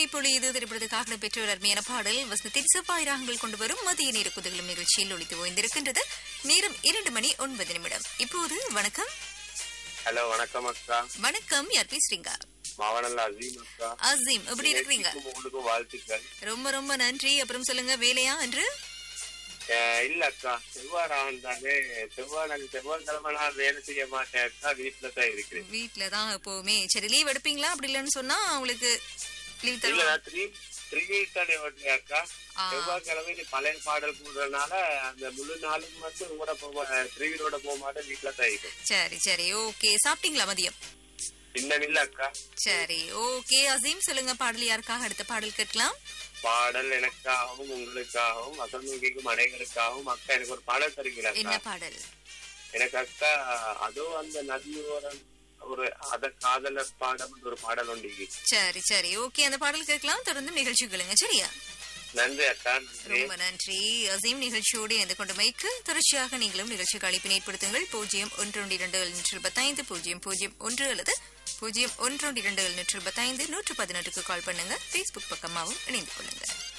பொழியுது திரைப்படத்துக்காக பெற்ற ஒரு அருமையான பாடல் வசனத்தின் செவ்வாய் ராகங்கள் கொண்டு வரும் மதிய நேர குதகலும் நிகழ்ச்சியில் ஒழித்து ஓய்ந்திருக்கின்றது நேரம் இரண்டு மணி ஒன்பது நிமிடம் இப்போது வணக்கம் ஹலோ வணக்கம் அக்கா வணக்கம் யார் பேசுறீங்க மாவனல்ல அசீம் அக்கா அசீம் எப்படி இருக்கிறீங்க நிகழ்ச்சிக்கும் உங்களுக்கும் வாழ்த்துக்கள் ரொம்ப ரொம்ப நன்றி அப்புறம் சொல்லுங்க வேலையா என்று அஹ் இல்ல அக்கா செவ்வாய் ராவன் தானே செவ்வாய் நாள் செவ்வாய்க்கிழமை நான் வேலை செய்ய மாட்டேன் அக்கா வீட்டுல தான் இருக்கிறேன் வீட்ல தான் எப்பவுமே சரி லீவ் எடுப்பீங்களா அப்படி இல்லைன்னு சொன்னா உங்களுக்கு லீவ் இல்ல தருவா நான் த்ரீ த்ரீ வீக் தானே ஓட்டுறேன் அக்கா ஆ. செவ்வாய்க்கிழமை நீ பழைய பாடல் போடுறதுனால அந்த முழு நாளும் வந்து உங்களோட போக த்ரீ வீலோட போக மாட்டேன் வீட்டுல தான் இருக்கும் சரி சரி ஓகே சாப்பிட்டீங்களா மதியம் இன்னும் இல்ல அக்கா சரி ஓகே அசீம் சொல்லுங்க பாடல் யாருக்காக அடுத்த பாடல் கேட்கலாம் பாடல் எனக்காகவும் உங்களுக்காகவும் வசந்திக்கும் அனைவருக்காகவும் அக்கா எனக்கு ஒரு பாடல் தருவீங்களா என்ன அக்கா பாடல் எனக்கு அக்கா அதோ அந்த நதியோரம் ஒரு அத காதலர் பாடம் ஒரு பாடல் உண்டு சரி சரி ஓகே அந்த பாடல் கேட்கலாம் தொடர்ந்து நிகழ்ச்சிகளுங்க சரியா நன்றி அக்கா நன்றி ரொம்ப நன்றி அசீம் நிகழ்ச்சியோடு இணைந்து கொண்டு மைக்கு தொடர்ச்சியாக நீங்களும் நிகழ்ச்சிக்கு அழைப்பினை ஏற்படுத்துங்கள் பூஜ்ஜியம் ஒன்று ஒன்று இரண்டு எழுநூற்று இருபத்தைந்து பூஜ்ஜியம் பூஜ்ஜியம் ஒன்று அல்லது பூஜ்ஜியம் ஒன்று ஒன்று இரண்டு எழுநூற்று இருபத்தைந்து நூற்று பதினெட்டுக்கு கால் பண்ணுங்க ஃபேஸ்புக் பக்கமாகவும் இணைந்து கொள்ளுங்க